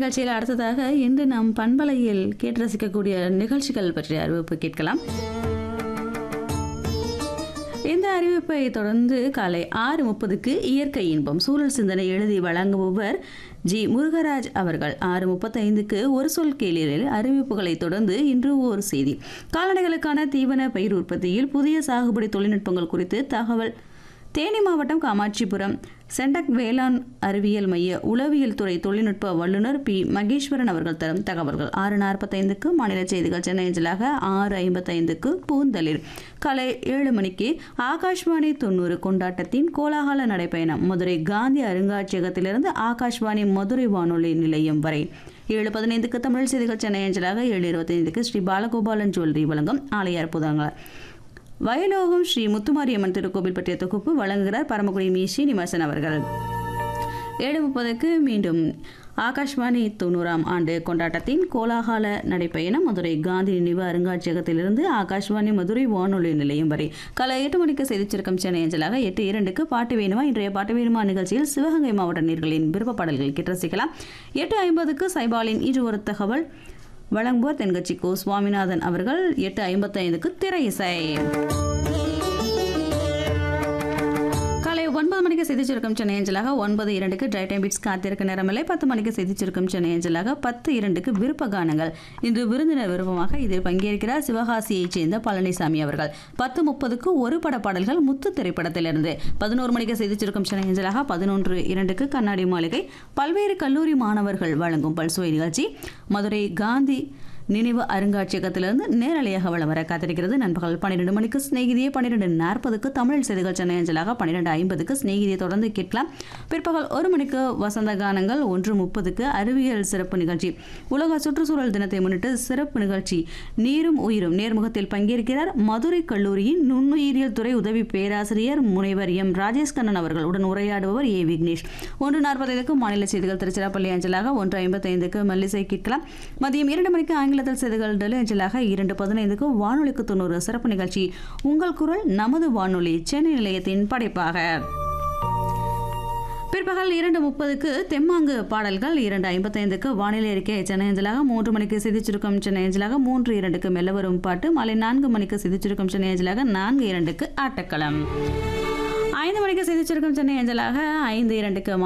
நிகழ்ச்சியில் அடுத்ததாக இன்று நாம் பண்பலையில் கேட்டு ரசிக்கக்கூடிய நிகழ்ச்சிகள் பற்றிய அறிவிப்பு கேட்கலாம் இந்த அறிவிப்பை தொடர்ந்து காலை ஆறு முப்பதுக்கு இயற்கை இன்பம் சூழல் சிந்தனை எழுதி வழங்குபவர் ஜி முருகராஜ் அவர்கள் ஆறு முப்பத்தைந்துக்கு ஒரு சொல் கேளிரில் அறிவிப்புகளை தொடர்ந்து இன்று ஒரு செய்தி கால்நடைகளுக்கான தீவன பயிர் உற்பத்தியில் புதிய சாகுபடி தொழில்நுட்பங்கள் குறித்து தகவல் தேனி மாவட்டம் காமாட்சிபுரம் சென்டக் வேளாண் அறிவியல் மைய உளவியல் துறை தொழில்நுட்ப வல்லுநர் பி மகேஸ்வரன் அவர்கள் தரும் தகவல்கள் ஆறு நாற்பத்தைந்துக்கு மாநில செய்திகள் சென்னை அஞ்சலாக ஆறு ஐம்பத்தைந்துக்கு பூந்தளிர் காலை ஏழு மணிக்கு ஆகாஷ்வாணி தொண்ணூறு கொண்டாட்டத்தின் கோலாகல நடைப்பயணம் மதுரை காந்தி அருங்காட்சியகத்திலிருந்து ஆகாஷ்வாணி மதுரை வானொலி நிலையம் வரை ஏழு பதினைந்துக்கு தமிழ் செய்திகள் சென்னை அஞ்சலாக ஏழு இருபத்தைந்துக்கு ஸ்ரீ பாலகோபாலன் ஜுவல்லரி வழங்கும் ஆலய அற்புதங்கள் வயலோகம் ஸ்ரீ முத்துமாரியம்மன் திருக்கோவில் பற்றிய தொகுப்பு வழங்குகிறார் பரமக்குடி மீ ஸ்ரீனிவாசன் அவர்கள் ஏழு முப்பதுக்கு மீண்டும் ஆகாஷ்வாணி தொண்ணூறாம் ஆண்டு கொண்டாட்டத்தின் கோலாகால நடைப்பயணம் மதுரை காந்தி நினைவு அருங்காட்சியகத்திலிருந்து ஆகாஷ்வாணி மதுரை வானொலி நிலையம் வரை காலை எட்டு மணிக்கு செய்திச்சிருக்கும் சென்னை அஞ்சலாக எட்டு இரண்டுக்கு பாட்டு வேணுமா இன்றைய பாட்டு வேணுமா நிகழ்ச்சியில் சிவகங்கை மாவட்ட நேர்களின் விருப்ப பாடல்கள் கேட்டு ரசிக்கலாம் எட்டு ஐம்பதுக்கு சைபாலின் இன்று ஒரு தகவல் வழங்குவோர் தென்கட்சி கோ சுவாமிநாதன் அவர்கள் எட்டு ஐம்பத்தைந்துக்கு திரை இசை காலை ஒன்பது மணிக்கு செய்திச்சிருக்கும் சென்னை அஞ்சலாக ஒன்பது இரண்டுக்கு ட்ரை டைம் பீட்ஸ் காத்திருக்க நேரமில்லை பத்து மணிக்கு செய்திச்சிருக்கும் சென்னை அஞ்சலாக பத்து இரண்டுக்கு விருப்ப கானங்கள் இன்று விருந்தினர் விருப்பமாக இதில் பங்கேற்கிறார் சிவகாசியைச் சேர்ந்த பழனிசாமி அவர்கள் பத்து முப்பதுக்கு ஒரு பட பாடல்கள் முத்து திரைப்படத்திலிருந்து பதினோரு மணிக்கு செய்திச்சிருக்கும் சென்னை அஞ்சலாக பதினொன்று இரண்டுக்கு கண்ணாடி மாளிகை பல்வேறு கல்லூரி மாணவர்கள் வழங்கும் பல்சுவை நிகழ்ச்சி மதுரை காந்தி நினைவு அருங்காட்சியகத்திலிருந்து நேரலையாக வளம் வர காத்திருக்கிறது நண்பகல் பன்னிரெண்டு மணிக்கு சிநேகிதியை பன்னிரெண்டு நாற்பதுக்கு தமிழ் செய்திகள் சென்னை அஞ்சலாக பன்னிரெண்டு ஐம்பதுக்கு சிநேகிதியை தொடர்ந்து கேட்கலாம் பிற்பகல் ஒரு மணிக்கு வசந்த கானங்கள் ஒன்று முப்பதுக்கு அறிவியல் சிறப்பு நிகழ்ச்சி உலக சுற்றுச்சூழல் தினத்தை முன்னிட்டு சிறப்பு நிகழ்ச்சி நீரும் உயிரும் நேர்முகத்தில் பங்கேற்கிறார் மதுரை கல்லூரியின் நுண்ணுயிரியல் துறை உதவி பேராசிரியர் முனைவர் எம் ராஜேஷ் கண்ணன் அவர்கள் உடன் உரையாடுபவர் ஏ விக்னேஷ் ஒன்று நாற்பத்தைந்துக்கு மாநில செய்திகள் திருச்சிராப்பள்ளி அஞ்சலாக ஒன்று ஐம்பத்தைந்துக்கு மல்லிசை கேட்கலாம் மதியம் இரண்டு மணிக்கு ஆங்கிலத்தில் செய்திகள் டெல்லி அஞ்சலாக இரண்டு பதினைந்துக்கு வானொலிக்கு தொண்ணூறு சிறப்பு நிகழ்ச்சி உங்கள் குரல் நமது வானொலி சென்னை நிலையத்தின் படைப்பாக பிற்பகல் இரண்டு முப்பதுக்கு தெம்மாங்கு பாடல்கள் இரண்டு ஐம்பத்தைந்துக்கு வானிலை அறிக்கை சென்னை அஞ்சலாக மூன்று மணிக்கு சிதிச்சிருக்கும் சென்னை அஞ்சலாக மூன்று இரண்டுக்கு மெல்ல வரும் பாட்டு மாலை நான்கு மணிக்கு சிதிச்சிருக்கும் சென்னை அஞ்சலாக நான்கு இரண்டுக்கு ஆட்டக்களம் ஐந்து மணிக்கு சிதிச்சிருக்கும் சென்னை அஞ்சலாக ஐந்து இரண்டுக்கு